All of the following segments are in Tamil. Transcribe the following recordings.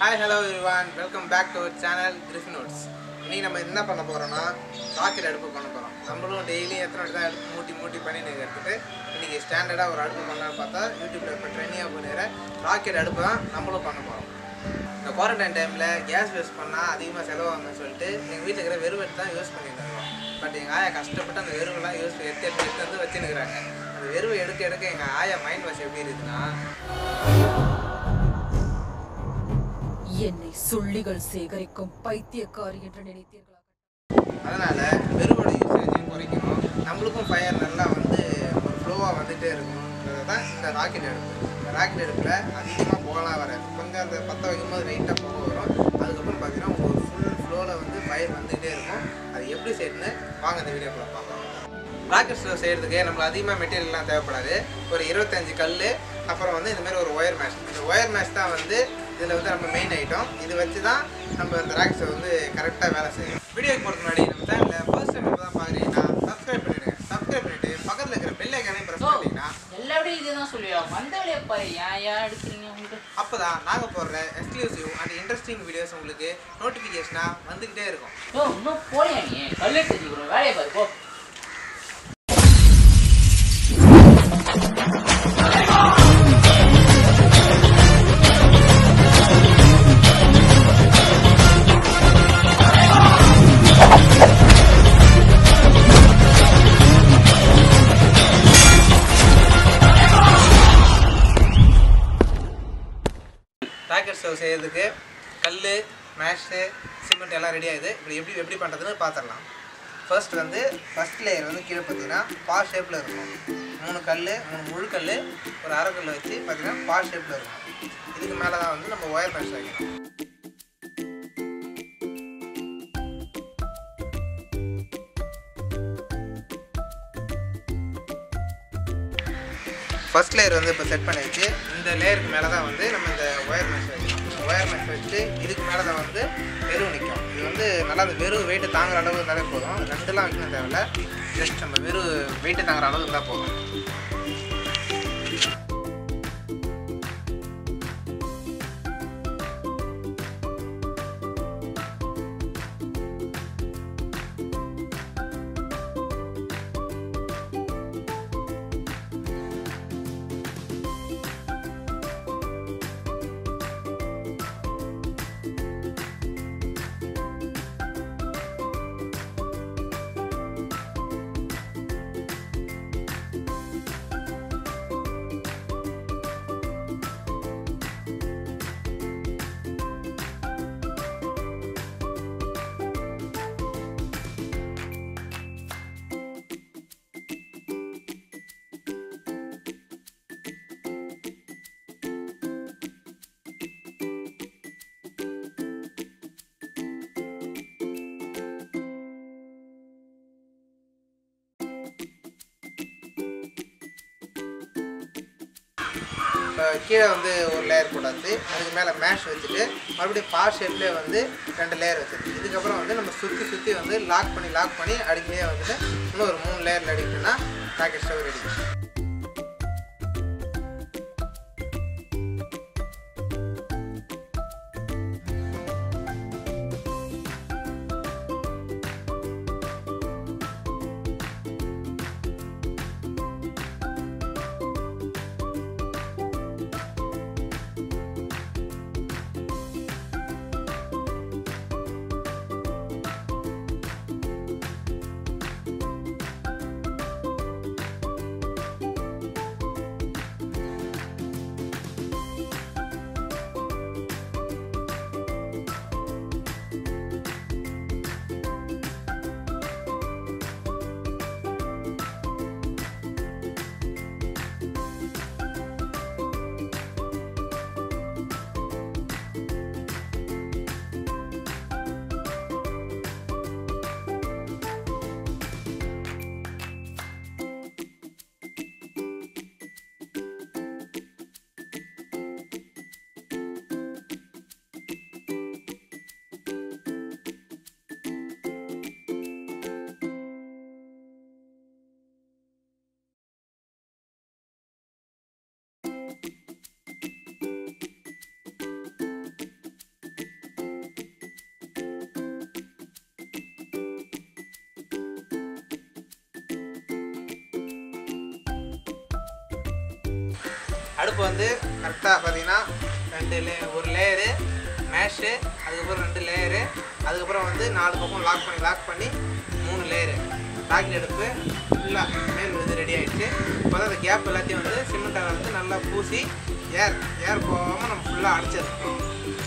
hi hello everyone welcome back to our channel Griff Notes இன்னைக்கு நம்ம என்ன பண்ண போகிறோம்னா ராக்கெட் அடுப்பு பண்ண போகிறோம் நம்மளும் டெய்லி எத்தனை வாட்டி தான் அடுப்பு மூட்டி மூட்டி பண்ணி இருக்கிறதுக்கு இன்றைக்கி ஸ்டாண்டர்டாக ஒரு அடுப்பு பண்ணலான்னு பார்த்தா யூடியூப்பில் இப்போ ட்ரெண்டிங்காக பண்ணுற ராக்கெட் அடுப்பு தான் நம்மளும் பண்ண போகிறோம் இந்த குவாரண்டைன் டைமில் கேஸ் வேஸ்ட் பண்ணால் அதிகமாக செலவாகும்னு சொல்லிட்டு எங்கள் வீட்டில் இருக்கிற வெறுவெட்டு தான் யூஸ் பண்ணிட்டு இருக்கோம் பட் எங்கள் ஆயா கஷ்டப்பட்டு அந்த வெறுவெல்லாம் யூஸ் எடுத்து எடுத்து எடுத்து வந்து வச்சுன்னுக்குறாங்க அந்த வெறுவை எடுக்க எடுக்க எங்கள் ஆயா மைண்ட் வாஷ் எப்படி இருக்குதுன்னா என்னை சுள்ளிகள் சேகரிக்கும் பைத்தியக்காரி என்று நினைத்தீர்களா அதனால் வெறுவோட யூசேஜையும் குறைக்கணும் நம்மளுக்கும் ஃபயர் நல்லா வந்து ஒரு ஃப்ளோவாக வந்துகிட்டே இருக்கணுன்றது தான் இந்த ராக்கெட் அடுப்பு இந்த ராக்கெட் அடுப்பில் அதிகமாக புகலாம் வராது கொஞ்சம் அந்த பற்ற வைக்கும்போது லைட்டாக புகை வரும் அதுக்கப்புறம் பார்த்தீங்கன்னா ஒரு ஃபுல் ஃப்ளோவில் வந்து ஃபயர் வந்துகிட்டே இருக்கும் அது எப்படி செய்யணும்னு வாங்க இந்த வீடியோக்குள்ள பார்க்கலாம் ராக்கெட் ஸ்டவ் செய்கிறதுக்கு நம்மளுக்கு அதிகமாக மெட்டீரியல்லாம் தேவைப்படாது ஒரு இருபத்தஞ்சு கல் அப்புறம் வந்து இந்த மாதிரி ஒரு ஒயர் மேஷ் இந்த ஒயர் மேஷ் தான் வந்து இதில் வந்து நம்ம மெயின் ஐட்டம் இது வச்சு தான் நம்ம இந்த ராக்கெட் ஸ்டவ் வந்து கரெக்டாக வேலை செய்யும் வீடியோக்கு போகிறதுக்கு முன்னாடி நம்ம சேனலில் ஃபர்ஸ்ட் டைம் இப்போ தான் பார்க்குறீங்கன்னா சப்ஸ்கிரைப் பண்ணிடுங்க சப்ஸ்கிரைப் பண்ணிட்டு பக்கத்தில் இருக்கிற பெல் ஐக்கானையும் ப்ரெஸ் பண்ணிட்டீங்கன்னா எல்லாருடையும் இதுதான் சொல்லுவா வந்த வழியை பாரு ஏன் ஏன் எடுக்கிறீங்க உங்களுக்கு அப்போ தான் நாங்கள் போடுற எக்ஸ்க்ளூசிவ் அண்ட் இன்ட்ரெஸ்டிங் வீடியோஸ் உங்களுக்கு நோட்டிஃபிகேஷனாக வந்துக்கிட்டே இருக்கும் ஓ இன்னும் போலையா நீ கல்லெட்டு வச்சுக்கிறோம் வேலையை பாரு போ ராக்கெட் ஸ்டவ் செய்யறதுக்கு கல் மேஷு சிமெண்ட் எல்லாம் ரெடி ஆகுது இப்படி எப்படி எப்படி பண்ணுறதுன்னு பார்த்துடலாம் ஃபர்ஸ்ட் வந்து ஃபர்ஸ்ட் லேயர் வந்து கீழே பார்த்தீங்கன்னா பா ஷேப்பில் இருக்கும் மூணு கல் மூணு முழு கல் ஒரு அரை கல் வச்சு பார்த்தீங்கன்னா பா ஷேப்பில் இருக்கும் இதுக்கு மேலே தான் வந்து நம்ம ஒயர் மேஷ் வைக்கணும் ஃபர்ஸ்ட் லேயர் வந்து இப்போ செட் பண்ணியாச்சு இந்த லேயருக்கு மேலே தான் வந்து நம்ம இந்த ஒயர் மெஷ் வைக்கணும் ஒயர் மெஷ் வச்சு இதுக்கு மேலே தான் வந்து வெறும் நிற்கும் இது வந்து நல்லா அந்த வெறும் வெயிட்டு தாங்குற அளவு இருந்தாலே போதும் ரெண்டுலாம் வைக்கணும் தேவையில்ல ஜஸ்ட் நம்ம வெறும் வெயிட்டு தாங்குற அளவு இருந்தால் போதும் இப்போ கீழே வந்து ஒரு லேயர் போட்டாச்சு அதுக்கு மேலே மேஷ் வச்சுட்டு மறுபடியும் பா ஷேப்லேயே வந்து ரெண்டு லேயர் வச்சுருக்கு இதுக்கப்புறம் வந்து நம்ம சுற்றி சுற்றி வந்து லாக் பண்ணி லாக் பண்ணி அடிக்கலையே வந்துட்டு இன்னும் ஒரு மூணு லேயரில் அடிக்கணும்னா ராக்கெட் ஸ்டவ் ரெடி அடுப்பு வந்து கரெக்டாக பார்த்தீங்கன்னா ரெண்டு லே ஒரு லேயரு மேஷு அதுக்கப்புறம் ரெண்டு லேயரு அதுக்கப்புறம் வந்து நாலு பக்கம் லாக் பண்ணி லாக் பண்ணி மூணு லேயரு ராக்கெட் அடுப்பு ஃபுல்லாக மேல் வந்து ரெடி ஆகிடுச்சு இப்போ அந்த கேப் எல்லாத்தையும் வந்து சிமெண்ட்டால் வந்து நல்லா பூசி ஏர் ஏர் போகாமல் நம்ம ஃபுல்லாக அடைச்சிருக்கோம்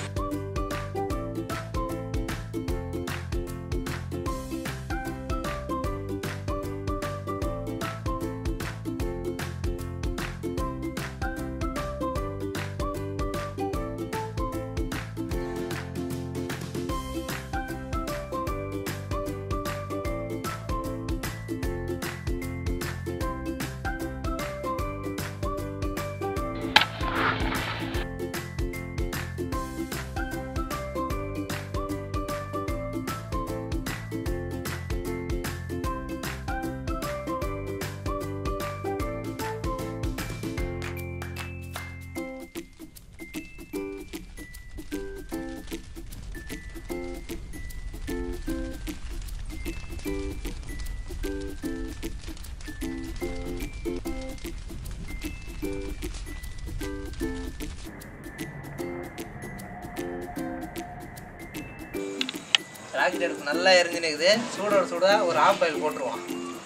ராக்கெட் அடுப்பு நல்லா எரிஞ்சுன்னு இருக்குது சூடோட சூடாக ஒரு ஆஃப் ஆயில் போட்டுருவோம்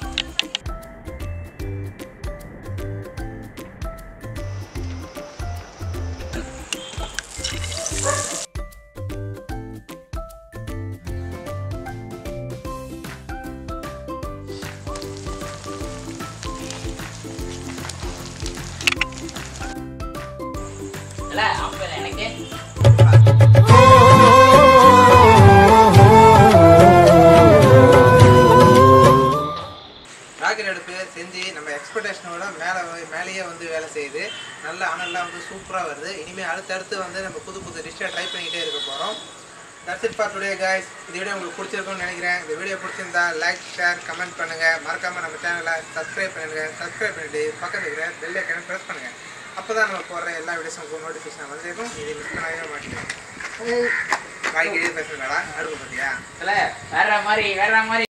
இல்ல அப்ப எனக்கு ராக்கெட் அடுப்பு செஞ்சு நம்ம எக்ஸ்பெக்டேஷனோட மேலே மேலேயே வந்து வேலை செய்யுது நல்ல அனல்லாம் வந்து சூப்பராக வருது இனிமேல் அடுத்தடுத்து வந்து நம்ம புது புது டிஷ்ஷை ட்ரை பண்ணிக்கிட்டே இருக்க போகிறோம் that's it for today guys இந்த வீடியோ உங்களுக்கு பிடிச்சிருக்கும்னு நினைக்கிறேன் இந்த வீடியோ பிடிச்சிருந்தா லைக் ஷேர் கமெண்ட் பண்ணுங்கள் மறக்காமல் நம்ம சேனலை சப்ஸ்கிரைப் பண்ணுங்க சப்ஸ்கிரைப் பண்ணிட்டு பக்கத்தில் இருக்கிற பெல் ஐக்கனை ப்ரெஸ் பண்ணுங்கள் அப்போ தான் நம்ம போடுற எல்லா வீடியோஸும் உங்களுக்கு நோட்டிஃபிகேஷன் வந்துருக்கும் இதை மிஸ் பண்ணவே மாட்டேங்க காய்கறி பேசுகிறா அடுப்பு பார்த்தியா இல்ல வேற மாதிரி வேற மாதிரி